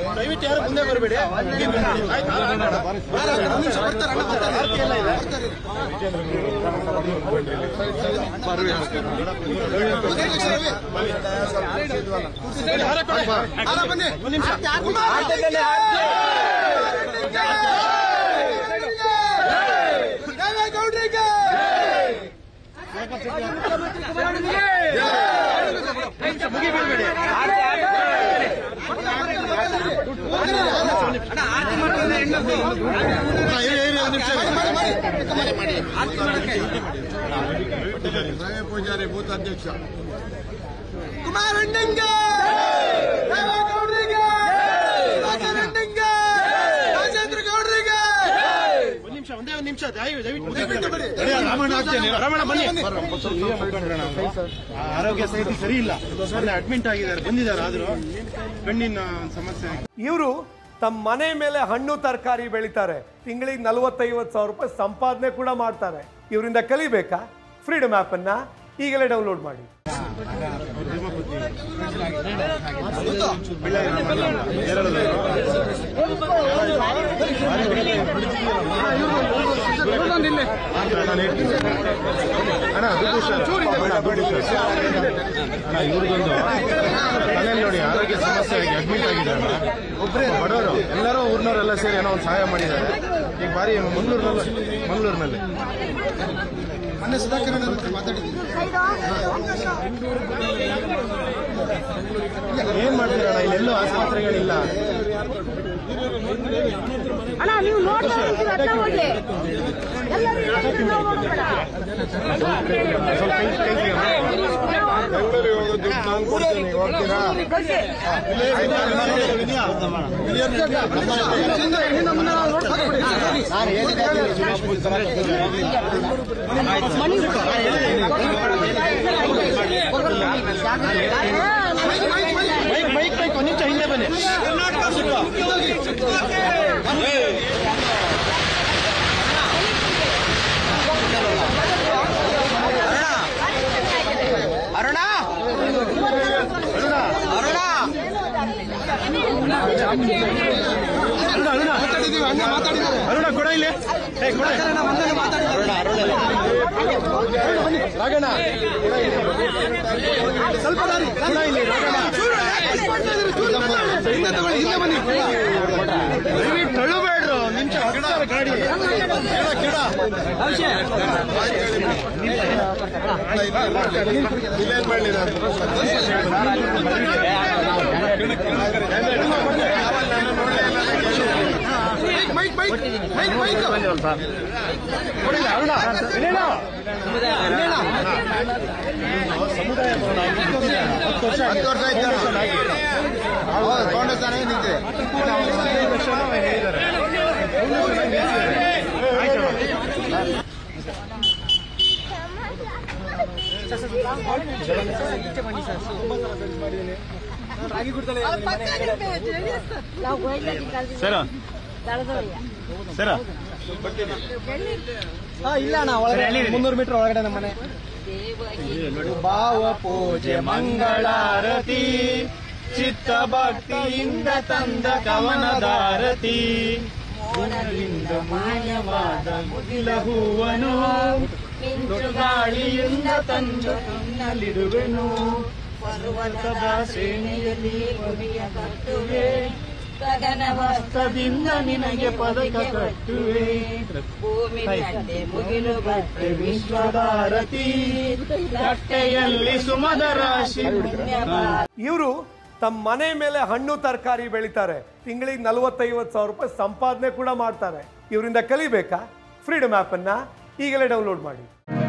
ದಯವಿಟ್ಟು ಯಾರು ಮುಂದೆ ಬರಬೇಡಿ ರವಿ ಪೂಜಾರಿ ಬೂತ್ ಅಧ್ಯಕ್ಷ ಕುಮಾರಣ್ಣಂಗೆ ದೇವೇಗೌಡರಿಗೆ ರಾಜನಣ್ಣಂಗೆ ರಾಜೇಂದ್ರ ಗೌಡರಿಗೆ ಒಂದ್ ನಿಮಿಷ ಒಂದೇ ಒಂದ್ ನಿಮಿಷ ದಯವಿಟ್ಟು ದಯವಿಟ್ಟು ದಯವಿಟ್ಟು ಮುಂದೆ ಬಿಡಿ. ಬನ್ನಿ. ರಮಣ ಆಗ್ತೇನೆ. ರಮಣ ಬನ್ನಿ ಆ, ಆರೋಗ್ಯ ಸ್ಥಿತಿ ಸರಿ ಇಲ್ಲ ಮೊನ್ನೆ ಅಡ್ಮಿಟ್ ಆಗಿದ್ದಾರೆ ಬಂದಿದ್ದಾರೆ ಆದ್ರೂ ಕಣ್ಣಿನ ಸಮಸ್ಯೆ ಇವರು ತಮ್ಮ ಮನೆ ಮೇಲೆ ಹಣ್ಣು ತರಕಾರಿ ಬೆಳಿತಾರೆ ತಿಂಗಳಿಗೆ ನಲವತ್ತೈವತ್ತು ಸಾವಿರ ರೂಪಾಯಿ ಸಂಪಾದನೆ ಕೂಡ ಮಾಡ್ತಾರೆ ಇವರಿಂದ ಕಲಿಬೇಕಾ ಫ್ರೀಡಮ್ ಆ್ಯಪನ್ನು ಈಗಲೇ ಡೌನ್ಲೋಡ್ ಮಾಡಿ ಅಣ್ಣ ದುಡ್ಡು ಸರ್. ಅಣ್ಣ, ದುಡ್ಡು ಸರ್. ಅಣ್ಣ ಇವ್ರಿಗೊಂದು ಮನೇಲಿ ನೋಡಿ ಆರೋಗ್ಯ ಸಮಸ್ಯೆ ಆಗಿ ಅಡ್ಮಿಟ್ ಆಗಿದ್ದಾರೆ ಒಬ್ಬರೇ ಬಡವರು ಎಲ್ಲರೂ ಊರ್ನವರೆಲ್ಲ ಸೇರಿ ಏನೋ ಒಂದು ಸಹಾಯ ಮಾಡಿದ್ದಾರೆ ಈಗ ಬಾರಿ ಮಂಗಳೂರಿನಲ್ಲಿ ಮಂಗಳೂರಿನಲ್ಲಿ ಮೊನ್ನೆ ಸುಧಾಕರ್ ಅಣ್ಣ ಹತ್ರ ಮಾತಾಡಿದ್ದೀನಿ ಏನ್ ಮಾಡ್ತೀರಣ್ಣ ಇಲ್ಲೆಲ್ಲೂ ಆಸ್ಪತ್ರೆಗಳಿಲ್ಲ ಅಣ್ಣ ನೀವು ನೋಡ್ತಾ ಇರ್ತೀರ ಅಡ್ಡ ಹೋಗಿ ಎಲ್ಲರೂ ಇಲ್ಲಿಂದ ನಾವು ಹೋಗ್ಬೇಡ. ಸ್ವಲ್ಪ ಕೈ ಕೈ ಬೆಂಗಳೂರಿಗೆ ಹೋಗೋ ದುಡ್ಡು ನಾನು ಕೊಡ್ತೀನಿ ಹೋಗ್ತೀರಾ ಹೋಗಿ. ಬೈಕ್ ಬೈಕ್ ಬೈಕ್ ಒಂದ್ ನಿಮಿಷ ಹಿಂದೆ ಬನ್ನಿ ಅರುಣ ಅರುಣ ಮಾತಾಡಿದ್ದೀವಿ ಅಣ್ಣ ಮಾತಾಡಿದ್ದಾರೆ ಅರುಣ ಕೊಡ ಇಲ್ಲಿ ಏ, ಕೊಡ. ರಾಗಣ್ಣ ಸ್ವಲ್ಪ ದಾರಿ ಕೊಡ ಇಲ್ಲಿ ರಾಗಣ್ಣ ಹಿಂದೆ ತಗೊಳ್ಳಿ ಹಿಂದೆ ಬನ್ನಿ ದಯವಿಟ್ಟು ತಳ್ಳುಬೇಡ್ರು ಒಂದ್ ನಿಮಿಷ ಹೋಗ್ತಾರೆ ಗಾಡಿ ಕಿಡ ಕಿಡ ಡಿಲೇಟ್ ಮಾಡಲಿ ಮೈಕ್ ಮೈಕ್ ಮೈಕ್ ಮೈಕ್ ಕೊಡಿಲ್ಲ ಅರುಣ ಇನ್ನೇನು? ಹತ್ತು ವರ್ಷ ಹತ್ತು ವರ್ಷ ಆಯ್ತು ಹೌದು ಕಾಂಗ್ರೆಸ್ ತಾನೇ ನಿಂತಿದೆ ಹದಿನೈದು ವರ್ಷನೂ ಹೇಳಿದ್ದಾರೆ. ಆಯ್ತು ನಾವು ಗೋಯ್ಲಲ್ಲಿ ಕಲ್ತಿದ್ವಿ. ಸರ ದಳದೊಳಗೆ. ಸರ ಇಲ್ಲ ಅಣ್ಣ ಒಳಗಡೆ ಮುನ್ನೂರು ಮೀಟರ್ ಒಳಗಡೆ ನಮ್ಮ ಮನೆ ಭಾವ ಪೂಜೆ ಮಂಗಳಾರತಿ ಚಿತ್ತ ಭಕ್ತಿಯಿಂದ ತಂದ ಕವನದಾರತಿ ಗುಣದಿಂದ ಮಾಯವಾದ ಮುಗಿಲ ಹೂವನು ಗಾಳಿಯಿಂದ ತಂದು ಕಣ್ಣಲ್ಲಿರುವೆನು ಪರ್ವತದ ಶ್ರೇಣಿಯಲ್ಲಿ ಭೂಮಿಯ ಕಟ್ಟುವೆ ಗಗನವಸ್ತದಿಂದ ನಿನಗೆ ಪದಕ ಕಟ್ಟುವೆ ಭೂಮಿ ತಟ್ಟೆ ಮುಗಿಲು ಬಟ್ಟೆ ವಿಶ್ವಭಾರತಿ ಕಟ್ಟೆಯಲ್ಲಿ ಸುಮದ ರಾಶಿ ಇವರು ತಮ್ಮ ಮನೆ ಮೇಲೆ ಹಣ್ಣು ತರಕಾರಿ ಬೆಳಿತಾರೆ ತಿಂಗಳಿಗೆ ನಲವತ್ತೈವತ್ತು ಸಾವಿರ ರೂಪಾಯಿ ಸಂಪಾದನೆ ಕೂಡ ಮಾಡ್ತಾರೆ ಇವರಿಂದ ಕಲಿಬೇಕಾ ಫ್ರೀಡಮ್ ಆ್ಯಪನ್ನು ಈಗಲೇ ಡೌನ್ಲೋಡ್ ಮಾಡಿ